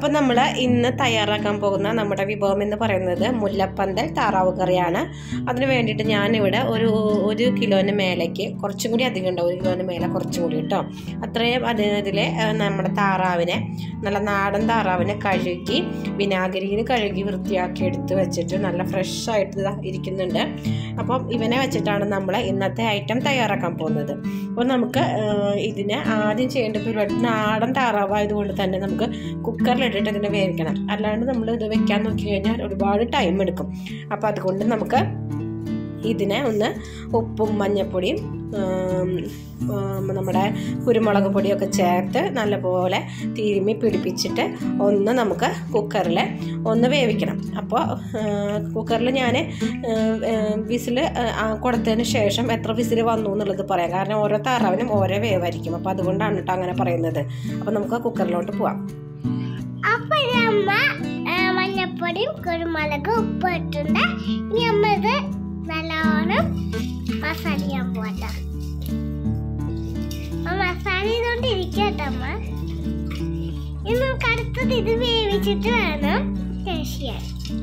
അപ്പം നമ്മൾ ഇന്ന് തയ്യാറാക്കാൻ പോകുന്ന നമ്മുടെ വിഭവം എന്ന് പറയുന്നത് മുല്ലപ്പന്തൽ താറാവ് കറിയാണ് അതിന് വേണ്ടിയിട്ട് ഞാനിവിടെ ഒരു ഒരു കിലോന് മേലേക്ക് കുറച്ചും കൂടി അധികം ഉണ്ടാവും ഒരു കിലോന് മേലെ കുറച്ചും കൂടി കേട്ടോ അത്രയും അതിൽ നമ്മുടെ താറാവിനെ നല്ല നാടൻ താറാവിനെ കഴുകി വിനാഗിരിയിൽ കഴുകി വൃത്തിയാക്കി എടുത്ത് വെച്ചിട്ട് നല്ല ഫ്രഷ് ആയിട്ട് ഇതാ ഇരിക്കുന്നുണ്ട് അപ്പം ഇവനെ വെച്ചിട്ടാണ് നമ്മൾ ഇന്നത്തെ ഐറ്റം തയ്യാറാക്കാൻ പോകുന്നത് അപ്പോൾ നമുക്ക് ആ, ഇതിന് ആദ്യം ചെയ്യേണ്ട പരിപാടി നാടൻ താറാവായതുകൊണ്ട് തന്നെ നമുക്ക് കുക്കറിലിട്ടിട്ട് ഇതിനെ വേവിക്കണം അല്ലാണ്ട് നമ്മൾ ഇത് വെക്കാൻ നോക്കി കഴിഞ്ഞാൽ ഒരുപാട് ടൈം എടുക്കും അപ്പോൾ അതുകൊണ്ട് നമുക്ക് ഇതിനെ ഒന്ന് ഉപ്പും മഞ്ഞൾപ്പൊടിയും ആം, ആം, നമ്മുടെ കുരുമുളക് പൊടിയൊക്കെ ചേർത്ത് നല്ലപോലെ തിരുമ്മി പിടിപ്പിച്ചിട്ട് ഒന്ന് നമുക്ക് കുക്കറിൽ ഒന്ന് വേവിക്കണം അപ്പോൾ കുക്കറിൽ ഞാൻ വിസിൽ കൊടുത്തതിന് ശേഷം എത്ര വിസിൽ വന്നു എന്നുള്ളത് പറയാം കാരണം ഓരോ താറാവിനും ഓരോ വേവായിരിക്കും അപ്പോൾ അതുകൊണ്ടാണ് കേട്ടോ അങ്ങനെ പറയുന്നത് അപ്പോൾ നമുക്ക് കുക്കറിലോട്ട് പോവാം അപ്പൊ ഇനി അമ്മ ആ, മഞ്ഞപ്പൊടിയും കുരുമുളകും ഉപ്പ് ഇട്ടുണ്ട് ഇനി അമ്മ ഇത് നല്ലോണം മസാല ചെയ്യാൻ പോട്ടെ മസാല ചെയ്തോണ്ട് ഇരിക്കട്ടെ അമ്മ ഇനി നമുക്ക് അടുത്തത് ഇത് വേവിച്ചിട്ട് വേണം ടേസ്റ്റ് ചെയ്യാൻ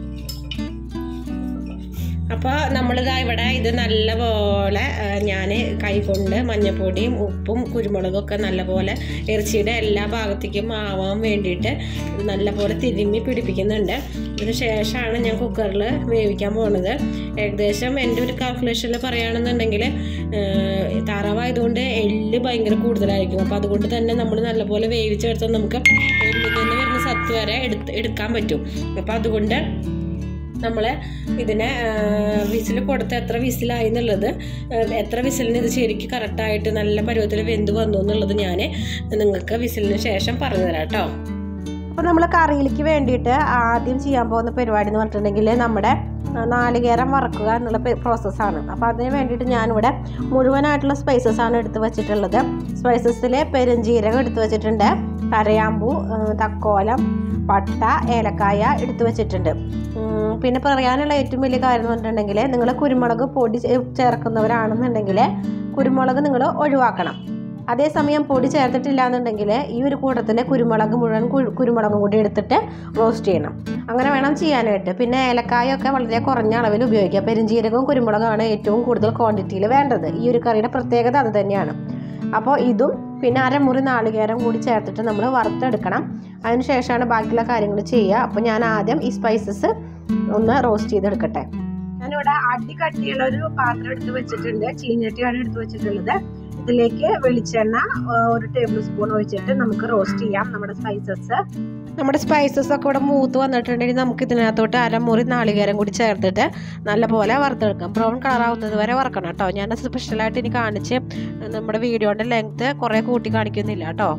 അപ്പോൾ നമ്മളിതാ ഇവിടെ ഇത് നല്ലപോലെ ഞാൻ കൈകൊണ്ട് മഞ്ഞൾപ്പൊടിയും ഉപ്പും കുരുമുളകും ഒക്കെ നല്ലപോലെ ഇറച്ചിയുടെ എല്ലാ ഭാഗത്തേക്കും ആവാൻ വേണ്ടിയിട്ട് ഇത് നല്ലപോലെ തിരുമ്മി പിടിപ്പിക്കുന്നുണ്ട് ഇതിന് ശേഷമാണ് ഞാൻ കുക്കറിൽ വേവിക്കാൻ പോകുന്നത് ഏകദേശം എൻ്റെ ഒരു കാൽക്കുലേഷനിൽ പറയുകയാണെന്നുണ്ടെങ്കിൽ താറാവായതുകൊണ്ട് എല്ല് ഭയങ്കര കൂടുതലായിരിക്കും അപ്പോൾ അതുകൊണ്ട് തന്നെ നമ്മൾ നല്ലപോലെ വേവിച്ചെടുത്താൽ നമുക്ക് എല്ലിൽ നിന്ന് വരുന്ന സത്ത് വരെ എടുത്ത് എടുക്കാൻ പറ്റും അപ്പോൾ അതുകൊണ്ട് നമ്മൾ ഇതിനെ വിസിൽ കൊടുത്ത് എത്ര വിസിലായി എന്നുള്ളത് ആ, എത്ര വിസിലിന് ഇത് ശരിക്കും കറക്റ്റായിട്ട് നല്ല പരുവത്തിൽ വെന്ത് വന്നു എന്നുള്ളത് ഞാൻ നിങ്ങൾക്ക് വിസിലിന് ശേഷം പറഞ്ഞു തരാം കേട്ടോ അപ്പോൾ നമ്മൾ കറിയിലേക്ക് വേണ്ടിയിട്ട് ആദ്യം ചെയ്യാൻ പോകുന്ന പരിപാടി എന്ന് പറഞ്ഞിട്ടുണ്ടെങ്കിൽ നമ്മുടെ ആ, നാളികേരം വറക്കുക എന്നുള്ള പ്രോസസ്സാണ് അപ്പോൾ അതിന് വേണ്ടിയിട്ട് ഞാനിവിടെ മുഴുവനായിട്ടുള്ള സ്പൈസസ് ആണ് എടുത്ത് വെച്ചിട്ടുള്ളത് സ്പൈസസിൽ പെരുംജീരകം എടുത്ത് വെച്ചിട്ടുണ്ട് കരയാമ്പൂ ആ, തക്കോലം പട്ട ഏലക്കായ എടുത്ത് വെച്ചിട്ടുണ്ട് ഉം, പിന്നെ പറയാനുള്ള ഏറ്റവും വലിയ കാര്യം എന്ന് പറഞ്ഞിട്ടുണ്ടെങ്കിൽ നിങ്ങൾ കുരുമുളക് പൊടി ചേ- ചേർക്കുന്നവരാണെന്നുണ്ടെങ്കിൽ കുരുമുളക് നിങ്ങൾ ഒഴിവാക്കണം അതേസമയം പൊടി ചേർത്തിട്ടില്ല എന്നുണ്ടെങ്കിൽ ഈ ഒരു കൂട്ടത്തിൽ കുരുമുളക് മുഴുവൻ കു- കുരുമുളകും കൂടി എടുത്തിട്ട് റോസ്റ്റ് ചെയ്യണം അങ്ങനെ വേണം ചെയ്യാനായിട്ട് പിന്നെ ഏലക്കായൊക്കെ വളരെ കുറഞ്ഞ അളവിൽ ഉപയോഗിക്കുക പെരുംജീരകവും കുരുമുളകാണ് ഏറ്റവും കൂടുതൽ ക്വാണ്ടിറ്റിയിൽ വേണ്ടത് ഈ ഒരു കറിയുടെ പ്രത്യേകത അത് തന്നെയാണ് അപ്പോൾ ഇതും പിന്നെ അരമുറി നാളികേരം കൂടി ചേർത്തിട്ട് നമ്മൾ വറുത്തെടുക്കണം അതിന് ശേഷമാണ് ബാക്കിയുള്ള കാര്യങ്ങൾ ചെയ്യുക അപ്പോൾ ഞാൻ ആദ്യം ഈ സ്പൈസസ് ഒന്ന് റോസ്റ്റ് ചെയ്തെടുക്കട്ടെ ഞാനിവിടെ അടി കട്ടിയുള്ള ഒരു പാത്രം എടുത്ത് വെച്ചിട്ടുണ്ട് ചീഞ്ഞട്ടിയാണ് എടുത്ത് വെച്ചിട്ടുള്ളത് ഇതിലേക്ക് വെളിച്ചെണ്ണ ആ, ഒരു ടേബിൾ സ്പൂൺ ഒഴിച്ചിട്ട് നമുക്ക് റോസ്റ്റ് ചെയ്യാം നമ്മുടെ സ്പൈസസ് നമ്മുടെ സ്പൈസസ് ഒക്കെ ഇവിടെ മൂത്ത് വന്നിട്ടുണ്ടെങ്കിൽ നമുക്ക് ഇതിനകത്തോട്ട് അരമുറി നാളികേരം കൂടി ചേർത്തിട്ട് നല്ലപോലെ വറുത്തെടുക്കാം ബ്രൗൺ കളർ ആവുന്നത് വരെ വറക്കണം കേട്ടോ ഞാൻ സ്പെഷ്യലായിട്ട് ഇനി കാണിച്ച് നമ്മുടെ വീഡിയോയുടെ ലെങ്ത് കുറേ കൂട്ടി കാണിക്കുന്നില്ല കേട്ടോ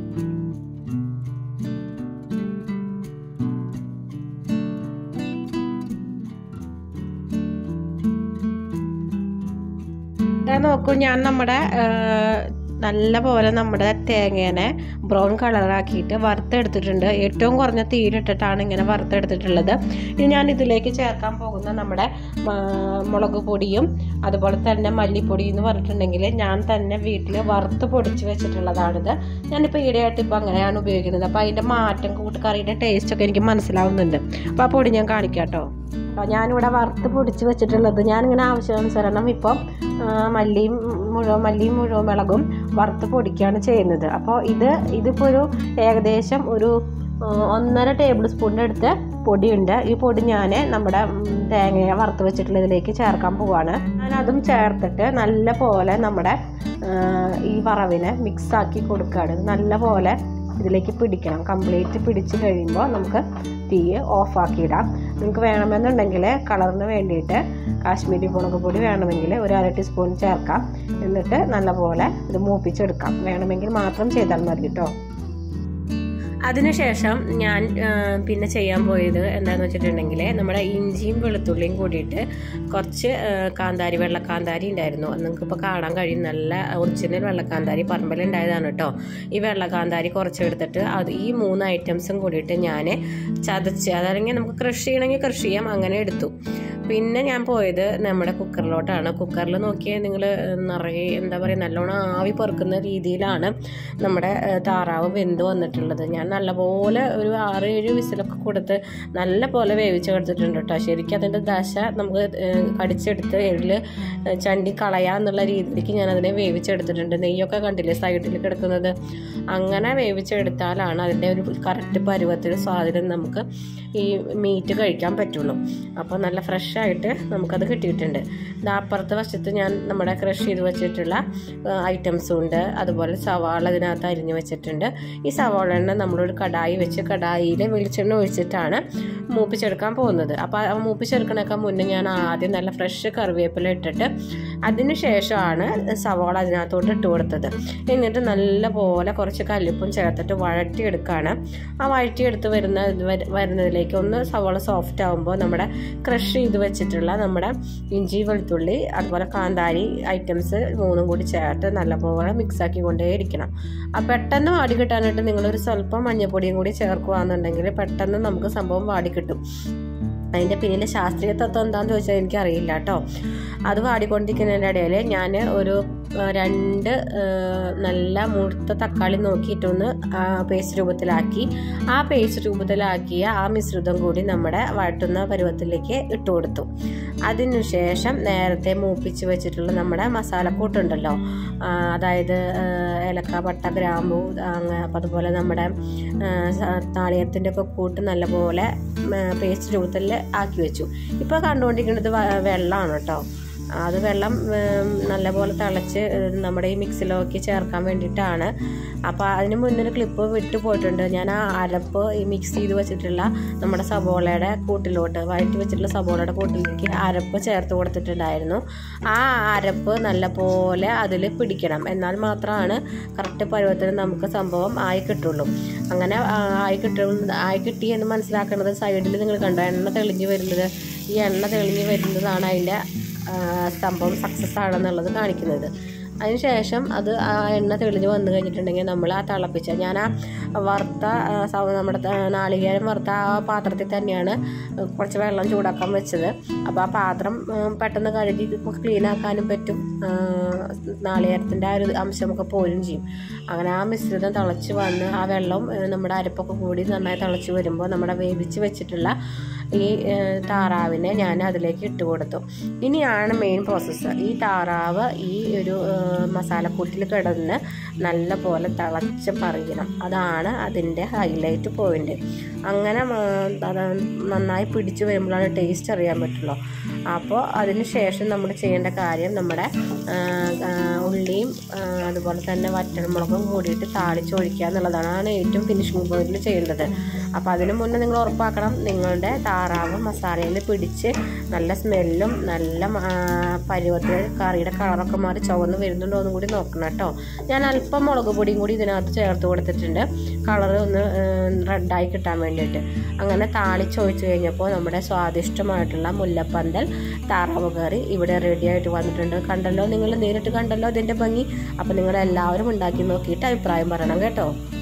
ഇതാ നോക്കൂ ഞാൻ നമ്മുടെ ആ, നല്ല പോലെ നമ്മുടെ തേങ്ങേനെ ബ്രൗൺ കളറാക്കിയിട്ട് വറുത്തെടുത്തിട്ടുണ്ട് ഏറ്റവും കുറഞ്ഞ തീയിലിട്ടിട്ടാണ് ഇങ്ങനെ വറുത്തെടുത്തിട്ടുള്ളത് ഇനി ഞാൻ ഇതിലേക്ക് ചേർക്കാൻ പോകുന്ന നമ്മുടെ ആ, മുളക് പൊടിയും അതുപോലെ തന്നെ മല്ലിപ്പൊടി എന്ന് പറഞ്ഞിട്ടുണ്ടെങ്കിൽ ഞാൻ തന്നെ വീട്ടിൽ വറുത്ത് പൊടിച്ച് വെച്ചിട്ടുള്ളതാണിത് ഞാനിപ്പോൾ ഈടെയായിട്ട് ഇപ്പോൾ അങ്ങനെയാണ് ഉപയോഗിക്കുന്നത് അപ്പോൾ അതിൻ്റെ മാറ്റം കൂട്ടുകറിയുടെ ടേസ്റ്റൊക്കെ എനിക്ക് മനസ്സിലാവുന്നുണ്ട് അപ്പോൾ ആ പൊടി ഞാൻ കാണിക്കാം കേട്ടോ അപ്പോൾ ഞാനിവിടെ വറുത്ത് പൊടിച്ച് വെച്ചിട്ടുള്ളത് ഞാനിങ്ങനെ ആവശ്യാനുസരണം ഇപ്പം ആ, മല്ലിയും മുഴുവൻ മല്ലിയും മുഴുവൻ മുളകും വറുത്ത് പൊടിക്കുകയാണ് ചെയ്യുന്നത് അപ്പോൾ ഇത് ഇതിപ്പോൾ ഒരു ഏകദേശം ഒരു ആ, ഒന്നര ടേബിൾ സ്പൂണിൻ്റെ അടുത്ത് പൊടിയുണ്ട് ഈ പൊടി ഞാൻ നമ്മുടെ ഉം, തേങ്ങയെ വറുത്ത് വെച്ചിട്ടുള്ളതിലേക്ക് ചേർക്കാൻ പോവാണ് ഞാൻ അതും ചേർത്തിട്ട് നല്ല പോലെ നമ്മുടെ ആ, ഈ വറവിനെ മിക്സാക്കി കൊടുക്കുകയാണ് ഇത് നല്ല പോലെ ഇതിലേക്ക് പിടിക്കണം കംപ്ലീറ്റ് പിടിച്ച് കഴിയുമ്പോൾ നമുക്ക് തീ ഓഫാക്കി ഇടാം നിങ്ങൾക്ക് വേണമെന്നുണ്ടെങ്കിൽ കളറിന് വേണ്ടിയിട്ട് കാശ്മീരി മുളക് പൊടി വേണമെങ്കിൽ ഒരു അര ടീസ്പൂൺ ചേർക്കാം എന്നിട്ട് നല്ലപോലെ ഇത് മൂപ്പിച്ചെടുക്കാം വേണമെങ്കിൽ മാത്രം ചെയ്താൽ മതി കേട്ടോ അതിനുശേഷം ഞാൻ ആ, പിന്നെ ചെയ്യാൻ പോയത് എന്താണെന്ന് വെച്ചിട്ടുണ്ടെങ്കിൽ നമ്മുടെ ഇഞ്ചിയും വെളുത്തുള്ളിയും കൂടിയിട്ട് കുറച്ച് ആ, കാന്താരി വെള്ളക്കാന്താരി ഉണ്ടായിരുന്നു അത് നിങ്ങൾക്ക് ഇപ്പോൾ കാണാൻ കഴിയും നല്ല ഒറിജിനൽ വെള്ളക്കാന്താരി പറമ്പിലുണ്ടായതാണ് കേട്ടോ ഈ വെള്ളക്കാന്താരി കുറച്ചെടുത്തിട്ട് അത് ഈ മൂന്ന് ഐറ്റംസും കൂടിയിട്ട് ഞാൻ ചതച്ച് അതല്ലെങ്കിൽ നമുക്ക് കൃഷി ചെയ്യണമെങ്കിൽ കൃഷി ചെയ്യാം അങ്ങനെ എടുത്തു പിന്നെ ഞാൻ പോയത് നമ്മുടെ കുക്കറിലോട്ടാണ് കുക്കറിൽ നോക്കിയാൽ നിങ്ങൾ നിറയെ എന്താ പറയുക നല്ലോണം ആവി പെറുക്കുന്ന രീതിയിലാണ് നമ്മുടെ ഏഹ്, താറാവ് വെന്ത് വന്നിട്ടുള്ളത് ഞാൻ നല്ലപോലെ ഒരു ആറ് ഏഴ് വിസിലൊക്കെ കൊടുത്ത് നല്ല പോലെ വേവിച്ചെടുത്തിട്ടുണ്ട് കേട്ടോ ശരിക്കും അതിൻ്റെ ദശ നമുക്ക് ഏഹ്, കടിച്ചെടുത്ത് എള്ളിൽ ചണ്ടി കളയാന്നുള്ള രീതിയിലേക്ക് ഞാൻ അതിനെ വേവിച്ചെടുത്തിട്ടുണ്ട് നെയ്യൊക്കെ കണ്ടില്ലേ സൈഡിൽ കിടക്കുന്നത് അങ്ങനെ വേവിച്ചെടുത്താലാണ് അതിൻ്റെ ഒരു കറക്റ്റ് പരുവത്തിൽ സ്വാധീനം നമുക്ക് ഈ മീറ്റ് കഴിക്കാൻ പറ്റുള്ളൂ അപ്പോൾ നല്ല ഫ്രഷ് ആയിട്ട് നമുക്കത് കിട്ടിയിട്ടുണ്ട് ദാ അപ്പുറത്തെ വശത്ത് ഞാൻ നമ്മുടെ ക്രഷ് ചെയ്ത് വെച്ചിട്ടുള്ള ഐറ്റംസും ഉണ്ട് അതുപോലെ സവാള ഇതിനകത്ത് അരിഞ്ഞ് വെച്ചിട്ടുണ്ട് ഈ സവാള എണ്ണ നമ്മളൊരു കടായി വെച്ച് കടായിൽ വെളിച്ചെണ്ണ ഒഴിച്ചിട്ടാണ് മൂപ്പിച്ചെടുക്കാൻ പോകുന്നത് അപ്പോൾ ആ മൂപ്പിച്ചെടുക്കണേക്കാൾ മുന്നേ ഞാൻ ആദ്യം നല്ല ഫ്രഷ് കറിവേപ്പില ഇട്ടിട്ട് അതിന് ശേഷമാണ് സവാള അതിനകത്തോട്ട് ഇട്ട് കൊടുത്തത് എന്നിട്ട് നല്ല പോലെ കുറച്ച് കല്ലുപ്പും ചേർത്തിട്ട് വഴറ്റിയെടുക്കുകയാണ് ആ വഴറ്റിയെടുത്ത് വരുന്ന വര- വരുന്നതിലേക്ക് ഒന്ന് സവാള സോഫ്റ്റ് ആകുമ്പോൾ നമ്മുടെ ക്രഷ് ചെയ്ത് വെച്ചിട്ടുള്ള നമ്മുടെ ഇഞ്ചി വെളുത്തുള്ളി അതുപോലെ കാന്താരി ഐറ്റംസ് മൂന്നും കൂടി ചേർത്ത് നല്ലപോലെ മിക്സാക്കി കൊണ്ടേ ഇരിക്കണം ആ പെട്ടെന്ന് വാടി കിട്ടാനായിട്ട് നിങ്ങളൊരു സ്വല്പം മഞ്ഞൾപ്പൊടിയും കൂടി ചേർക്കുകയാണെന്നുണ്ടെങ്കിൽ പെട്ടെന്ന് നമുക്ക് സംഭവം വാടി കിട്ടും അതിൻ്റെ പിന്നിലെ ശാസ്ത്രീയ തത്വം എന്താണെന്ന് ചോദിച്ചാൽ എനിക്കറിയില്ല കേട്ടോ അത് വാടിക്കൊണ്ടിരിക്കുന്നതിൻ്റെ ഇടയിൽ ഞാൻ ഒരു ആ, രണ്ട് ആ, നല്ല മുഴുത്ത തക്കാളി നോക്കിയിട്ടൊന്ന് പേസ്റ്റ് രൂപത്തിലാക്കി ആ പേസ്റ്റ് രൂപത്തിലാക്കിയ ആ മിശ്രിതം കൂടി നമ്മുടെ വഴറ്റുന്ന പരുവത്തിലേക്ക് ഇട്ട് കൊടുത്തു അതിനുശേഷം നേരത്തെ മൂപ്പിച്ച് വെച്ചിട്ടുള്ള നമ്മുടെ മസാലക്കൂട്ടുണ്ടല്ലോ ആ, അതായത് ആ, ഏലക്ക പട്ട ഗ്രാമ്പു അങ്ങനെ അപ്പം അതുപോലെ നമ്മുടെ താളിയത്തിൻ്റെ ഒക്കെ കൂട്ട് നല്ലപോലെ പേസ്റ്റ് രൂപത്തിൽ ആക്കി വെച്ചു ഇപ്പോൾ കണ്ടുകൊണ്ടിരിക്കുന്നത് വ- വെള്ളമാണ് കേട്ടോ അത് വെള്ളം ഉം, നല്ലപോലെ തിളച്ച് ഉം, നമ്മുടെ ഈ മിക്സിയിലേക്ക് ചേർക്കാൻ വേണ്ടിയിട്ടാണ് അപ്പോൾ അതിന് മുന്നേ ഒരു ക്ലിപ്പ് വിട്ടു പോയിട്ടുണ്ട് ഞാൻ ആ അരപ്പ് ഈ മിക്സ് ചെയ്ത് വെച്ചിട്ടുള്ള നമ്മുടെ സബോളയുടെ കൂട്ടിലോട്ട് വഴറ്റി വെച്ചിട്ടുള്ള സബോളയുടെ കൂട്ടിലേക്ക് അരപ്പ് ചേർത്ത് കൊടുത്തിട്ടുണ്ടായിരുന്നു ആ അരപ്പ് നല്ലപോലെ അതിൽ പിടിക്കണം എന്നാൽ മാത്രമാണ് കറക്റ്റ് പരുവത്തിന് നമുക്ക് സംഭവം ആയി കിട്ടുള്ളൂ അങ്ങനെ ആ, ആയി കിട്ടും ആയി കിട്ടി എന്ന് മനസ്സിലാക്കുന്നത് സൈഡിൽ നിങ്ങൾ കണ്ടോ എണ്ണ തെളിഞ്ഞ് വരുന്നത് ഈ എണ്ണ തെളിഞ്ഞ് വരുന്നതാണ് അതിൻ്റെ ആ, സംഭവം സക്സസ് ആണെന്നുള്ളത് കാണിക്കുന്നത് അതിനുശേഷം അത് ആ എണ്ണ തെളിഞ്ഞ് വന്നു കഴിഞ്ഞിട്ടുണ്ടെങ്കിൽ നമ്മൾ ആ തിളപ്പിച്ച ഞാൻ ആ വറുത്ത ആ, സവ- നമ്മുടെ ത- നാളികേരം വറുത്ത ആ പാത്രത്തിൽ തന്നെയാണ് കുറച്ച് വെള്ളം ചൂടാക്കാൻ വെച്ചത് അപ്പോൾ ആ പാത്രം ഉം, പെട്ടെന്ന് കഴുകി ക്ലീൻ ആക്കാനും പറ്റും ആ, നാളികേരത്തിൻ്റെ ആ ഒരു അംശമൊക്കെ പോരും ചെയ്യും അങ്ങനെ ആ മിശ്രിതം തിളച്ച് വന്ന് ആ വെള്ളം ഏ, നമ്മുടെ അരപ്പൊക്കെ കൂടി നന്നായി തിളച്ച് വരുമ്പോൾ നമ്മുടെ വേവിച്ച് വെച്ചിട്ടുള്ള ഈ ഏ, താറാവിനെ ഞാൻ അതിലേക്ക് ഇട്ട് കൊടുത്തു ഇനിയാണ് മെയിൻ പ്രോസസ്സ് ഈ താറാവ് ഈ ഒരു ഏ, മസാലക്കൂട്ടിൽ കിടന്ന് നല്ല പോലെ തിളച്ച് പറിയണം അതാണ് അതിൻ്റെ ഹൈലൈറ്റ് പോയിന്റ് അങ്ങനെ ആ, അത് നന്നായി പിടിച്ചു വരുമ്പോഴാണ് ടേസ്റ്റ് അറിയാൻ പറ്റുള്ളൂ അപ്പോൾ അതിന് ശേഷം നമ്മൾ ചെയ്യേണ്ട കാര്യം നമ്മുടെ ആ, ആ, ഉള്ളിയും ആ, അതുപോലെ തന്നെ വറ്റൽമുളകും കൂടിയിട്ട് താളിച്ചൊഴിക്കുക എന്നുള്ളതാണ് ആണ് ഏറ്റവും ഫിനിഷിംഗ് പോയിന്റിൽ ചെയ്യേണ്ടത് അപ്പോൾ അതിന് മുന്നേ നിങ്ങൾ ഉറപ്പാക്കണം നിങ്ങളുടെ താറാവ് മസാലയിൽ നിന്ന് പിടിച്ച് നല്ല സ്മെല്ലും നല്ല ആ, പരുവത്തിൽ കറിയുടെ കളറൊക്കെ മാറി ചുവന്ന് വരുന്നുണ്ടോ എന്നും കൂടി നോക്കണം കേട്ടോ ഞാൻ അല്പം മുളക് പൊടിയും കൂടി ഇതിനകത്ത് ചേർത്ത് കൊടുത്തിട്ടുണ്ട് കളർ ഒന്ന് റെഡായി കിട്ടാൻ വേണ്ടിയിട്ട് അങ്ങനെ താളിച്ചൊഴിച്ച് കഴിഞ്ഞപ്പോൾ നമ്മുടെ സ്വാദിഷ്ടമായിട്ടുള്ള മുല്ലപ്പന്തൽ താറാവ് കറി ഇവിടെ റെഡി ആയിട്ട് വന്നിട്ടുണ്ട് കണ്ടല്ലോ നിങ്ങൾ നേരിട്ട് കണ്ടല്ലോ ഇതിൻ്റെ ഭംഗി അപ്പോൾ നിങ്ങൾ എല്ലാവരും ഉണ്ടാക്കി നോക്കിയിട്ട് അഭിപ്രായം പറയണം കേട്ടോ